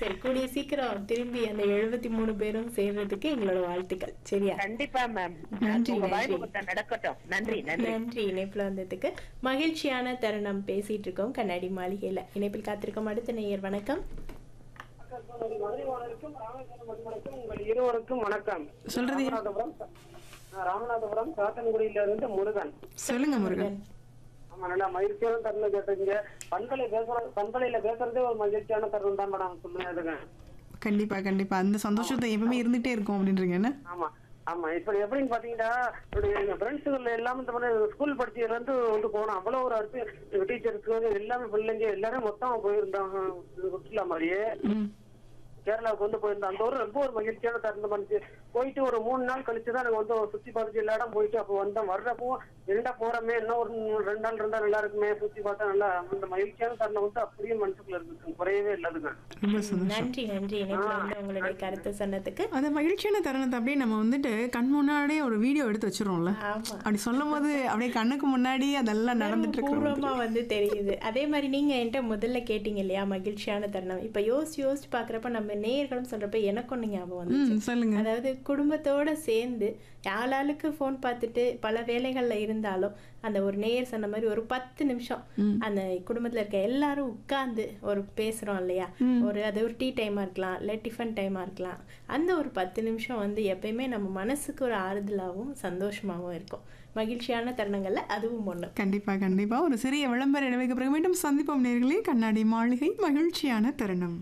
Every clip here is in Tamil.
சரி கூடிய சீக்கிரம் திரும்பி அந்த எழுபத்தி மூணு பேரும் சேர்றதுக்கு எங்களோட வாழ்த்துக்கள் சரியா கண்டிப்பா மேம் நன்றி, உங்க நன்றி. வாய்ப்பு கொடுத்தா நடக்கட்டும் நன்றி நன்றி நன்றி இணைப்புல வந்ததுக்கு மகிழ்ச்சியான தருணம் பேசிட்டு இருக்கோம் கண்ணாடி மாளிகையில இணைப்பில் காத்திருக்கும் அடுத்த நேயர் வணக்கம் உங்கள் இருவருக்கும் வணக்கம் சொல்றது ராமநாதபுரம் ஆ, ராமநாதபுரம் சாத்தன்குடியில இருந்து முருகன் சொல்லுங்க முருகன் ஆமா நல்லா மகிழ்ச்சியான தருணம் கேட்டீங்க பண்பலை பேசுற பண்பலையில பேசுறதே ஒரு மகிழ்ச்சியான தருணம் தான் மேடம் சொல்லுங்க கண்டிப்பா கண்டிப்பா அந்த சந்தோஷத்தை எப்பவுமே இருந்துட்டே இருக்கும் அப்படின்றீங்க என்ன ஆமா ஆமா இப்ப எப்படின்னு பாத்தீங்கன்னா இப்படி எங்க ஃப்ரெண்ட்ஸுகள் எல்லாம் இந்த மாதிரி ஸ்கூல் படிச்சதுல இருந்து வந்து போனோம் அவ்வளவு ஒரு அடுத்து டீச்சர்ஸ்க்கு எல்லாமே பிள்ளைங்க எல்லாரும் மொத்தமா போயிருந்தாங்க சுற்றுலா மாதிரியே ம். கேரளாவுக்கு வந்து போயிருந்தோம் அந்த ஒரு ரொம்ப ஒரு மகிழ்ச்சியான தருணம் இருந்துச்சு போயிட்டு ஒரு மூணு நாள் கழிச்சு தான் எனக்கு வந்து ஒரு சுத்தி பார்த்துட்டு எல்லா இடம் போயிட்டு அப்போ வந்தோம் வர்றப்போ என்னடா போறோமே இன்னும் ஒரு மூணு- ரெண்டு நாள் இருந்தா நல்லா இருக்குமே சுத்தி பார்த்தா நல்லா அந்த மகிழ்ச்சியான தருணம் வந்து அப்படியே மனசுக்குள்ள இருக்கு குறையவே இல்லாதுங்க ரொம்ப சந்தோஷம் நன்றி நன்றி இணைப்புல வந்து உங்களுடைய கருத்து சொன்னதுக்கு அந்த மகிழ்ச்சியான தருணத்தை அப்படியே நம்ம வந்துட்டு கண் முன்னாடியே ஒரு வீடியோ எடுத்து வச்சிருவோம்ல ஆமா அப்படி சொல்லும் போது அப்படியே கண்ணுக்கு முன்னாடி அதெல்லாம் நடந்துட்டு இருக்கு பூர்வமா வந்து தெரியுது அதே மாதிரி நீங்க என்கிட்ட முதல்ல கேட்டீங்க இல்லையா மகிழ்ச்சியான தருணம் இப்ப யோசிச்சு யோசிச்சு பாக்குறப்ப நம்ம நேயர்களும் சொல்றப்ப எனக்கு ஒண்ணு ஞாபகம் வந்து ம் சொல்லுங்க அதாவது குடும்பத்தோட சேர்ந்து ஆளாளுக்கு ஃபோன் பார்த்துட்டு பல வேலைகள்ல இருந்தாலும் அந்த ஒரு நேயர் சொன்ன மாதிரி ஒரு பத்து நிமிஷம் அந்த குடும்பத்துல இருக்க எல்லாரும் உட்கார்ந்து ஒரு பேசுறோம் இல்லையா ஒரு அது ஒரு டீ டைமா இருக்கலாம் இல்ல டிஃபன் டைமா இருக்கலாம் அந்த ஒரு பத்து நிமிஷம் வந்து எப்பயுமே நம்ம மனசுக்கு ஒரு ஆறுதலாகவும் சந்தோஷமாகவும் இருக்கும் மகிழ்ச்சியான தருணங்கள்ல அதுவும் ஒண்ணு கண்டிப்பா கண்டிப்பா ஒரு சிறிய விளம்பர இடைவைக்கு பிறகு மீண்டும் சந்திப்போம் நேர்களே கண்ணாடி மாளிகை மகிழ்ச்சியான தருணம்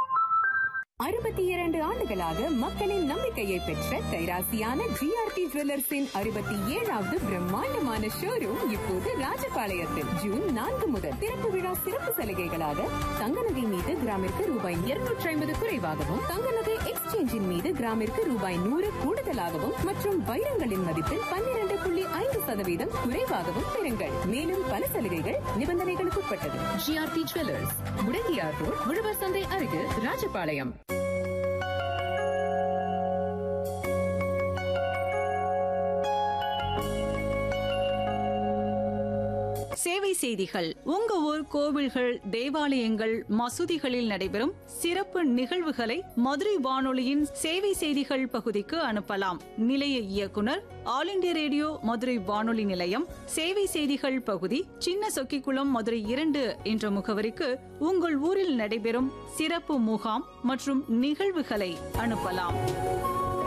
அறுபத்தி இரண்டு ஆண்டுகளாக மக்களின் நம்பிக்கையை பெற்ற கைராசியான ஜிஆர்டி ஜுவல்லர்ஸின் அறுபத்தி ஏழாவது பிரம்மாண்டமான ஷோரூம் இப்போது ராஜபாளையத்தில் ஜூன் நான்கு முதல் திறப்பு விழா சிறப்பு சலுகைகளாக தங்க நகை மீது கிராமிற்கு ரூபாய் இருநூற்றி ஐம்பது குறைவாகவும் தங்க நகை எக்ஸ்சேஞ்சின் மீது கிராமிற்கு ரூபாய் நூறு கூடுதலாகவும் மற்றும் வைரங்களின் மதிப்பில் பன்னிரண்டு புள்ளி ஐந்து சதவீதம் குறைவாகவும் பெறுங்கள் மேலும் பல சலுகைகள் நிபந்தனைகளுக்கு உட்பட்டது ஜிஆர்டி ஜுவல்லர்ஸ் முடங்கியார் ரோட் உழவர் சந்தை அருகில் ராஜபாளையம் சேவை செய்திகள் உங்க ஊர் கோவில்கள் தேவாலயங்கள் மசூதிகளில் நடைபெறும் சிறப்பு நிகழ்வுகளை மதுரை வானொலியின் சேவை செய்திகள் பகுதிக்கு அனுப்பலாம் நிலைய இயக்குனர் ஆல் இண்டியா ரேடியோ மதுரை வானொலி நிலையம் சேவை செய்திகள் பகுதி சின்ன சொக்கிக்குளம் மதுரை இரண்டு என்ற முகவரிக்கு உங்கள் ஊரில் நடைபெறும் சிறப்பு முகாம் மற்றும் நிகழ்வுகளை அனுப்பலாம்